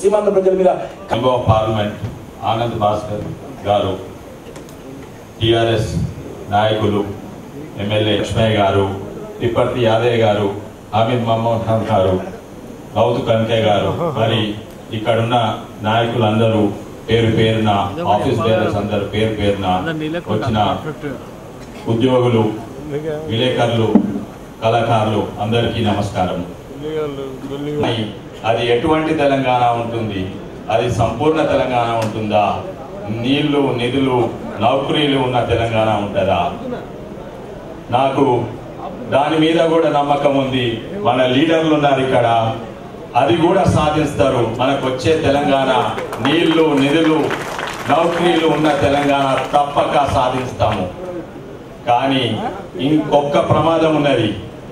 సీమాంధ్ర ప్రజల మీద member of parliament Anand Bhaskar గారు టిఆర్ఎస్ నాయకులు ఎమ్మెల్యే లక్ష్మయ్య గారు తిప్పర్తి యాదయ్య గారు హామీద్ మహమ్మద్ ఖాన్ గారు గౌతు కనకయ్య గారు మరి ఇక్కడున్న నాయకులందరూ పేరు పేరున ఆఫీస్ బేరర్స్ అందరూ పేరు పేరున వచ్చిన ఉద్యోగులు విలేకరులు కళాకారులు అందరికీ నమస్కారం ఉన్నాయి. అది ఎటువంటి తెలంగాణ ఉంటుంది అది సంపూర్ణ తెలంగాణ ఉంటుందా నీళ్లు నిధులు నౌకరీలు ఉన్న తెలంగాణ ఉంటుందా నాకు దాని మీద కూడా నమ్మకం ఉంది మన లీడర్లు ఉన్నారు ఇక్కడ అది కూడా సాధిస్తారు మనకు వచ్చే తెలంగాణ నీళ్లు నిధులు నౌకరీలు ఉన్న తెలంగాణ తప్పక సాధిస్తాము కానీ ఇంకొక ప్రమాదం ఉన్నది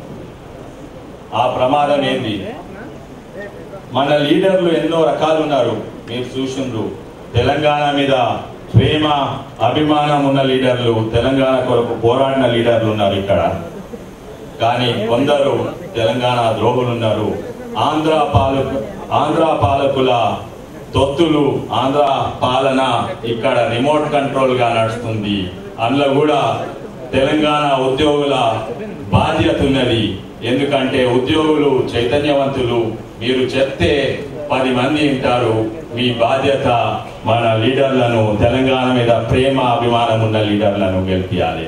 ఆ ప్రమాదం ఏంది మన లీడర్లు ఎన్నో రకాలు ఉన్నారు మీరు చూసిండ్రు తెలంగాణ మీద ప్రేమ అభిమానం ఉన్న లీడర్లు తెలంగాణ కొరకు పోరాడిన లీడర్లు ఉన్నారు ఇక్కడ కానీ కొందరు తెలంగాణ ద్రోహులు ఉన్నారు ఆంధ్ర పాలక ఆంధ్ర పాలకుల తొత్తులు ఆంధ్ర పాలన ఇక్కడ రిమోట్ కంట్రోల్ గా నడుస్తుంది అందులో కూడా తెలంగాణ ఉద్యోగుల బాధ్యత ఉన్నది ఎందుకంటే ఉద్యోగులు చైతన్యవంతులు మీరు చెప్తే పది మంది ఉంటారు మీ బాధ్యత మన లీడర్లను తెలంగాణ మీద ప్రేమ అభిమానం ఉన్న లీడర్లను గెలిపించాలి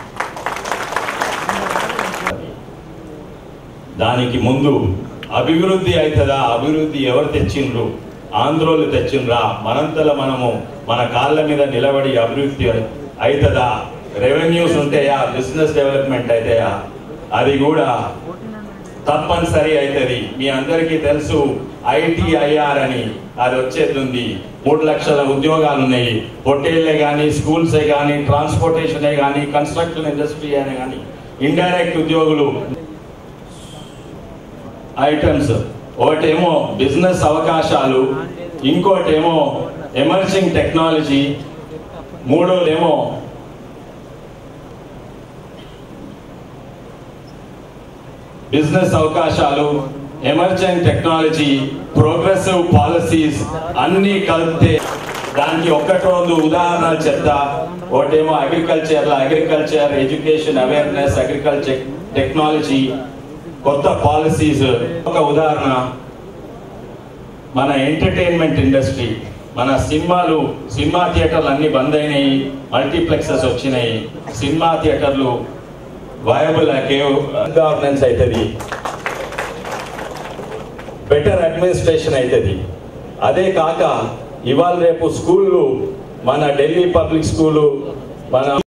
దానికి ముందు అభివృద్ధి అవుతుందా అభివృద్ధి ఎవరు తెచ్చిండ్రు ఆంధ్రోలు తెచ్చిండ్రా మనంతలో మనము మన కాళ్ళ మీద నిలబడి అభివృద్ధి అవుతుందా రెవెన్యూస్ ఉంటాయా బిజినెస్ డెవలప్మెంట్ అవుతాయా అది కూడా తప్పనిసరి అవుతుంది మీ అందరికీ తెలుసు ఐటీఐఆర్ అని అది వచ్చేది మూడు లక్షల ఉద్యోగాలు ఉన్నాయి హోటల్లే కానీ స్కూల్సే కానీ ట్రాన్స్పోర్టేషనే కానీ కన్స్ట్రక్షన్ ఇండస్ట్రీ అనే కానీ ఇండైరెక్ట్ ఉద్యోగులు ఐటమ్స్ ఒకటేమో బిజినెస్ అవకాశాలు ఇంకోటేమో ఎమర్జింగ్ టెక్నాలజీ మూడోదేమో బిజినెస్ అవకాశాలు ఎమర్జింగ్ టెక్నాలజీ ప్రోగ్రెసివ్ పాలసీస్ అన్ని కలిపితే దానికి ఒక్కటి రెండు ఉదాహరణలు చెప్తా ఒకటేమో agriculture agriculture education awareness agriculture technology కొత్త పాలసీస్ ఒక ఉదాహరణ మన ఎంటర్టైన్మెంట్ ఇండస్ట్రీ మన సినిమాలు సినిమా థియేటర్లు అన్ని బంద్ అయినాయి మల్టీప్లెక్సెస్ వచ్చినాయి సినిమా థియేటర్లు వయబుల్ గవర్నెన్స్ అవుతుంది బెటర్ అడ్మినిస్ట్రేషన్ అవుతుంది అదే కాక ఇవాళ రేపు స్కూళ్ళు మన ఢిల్లీ పబ్లిక్ స్కూలు మన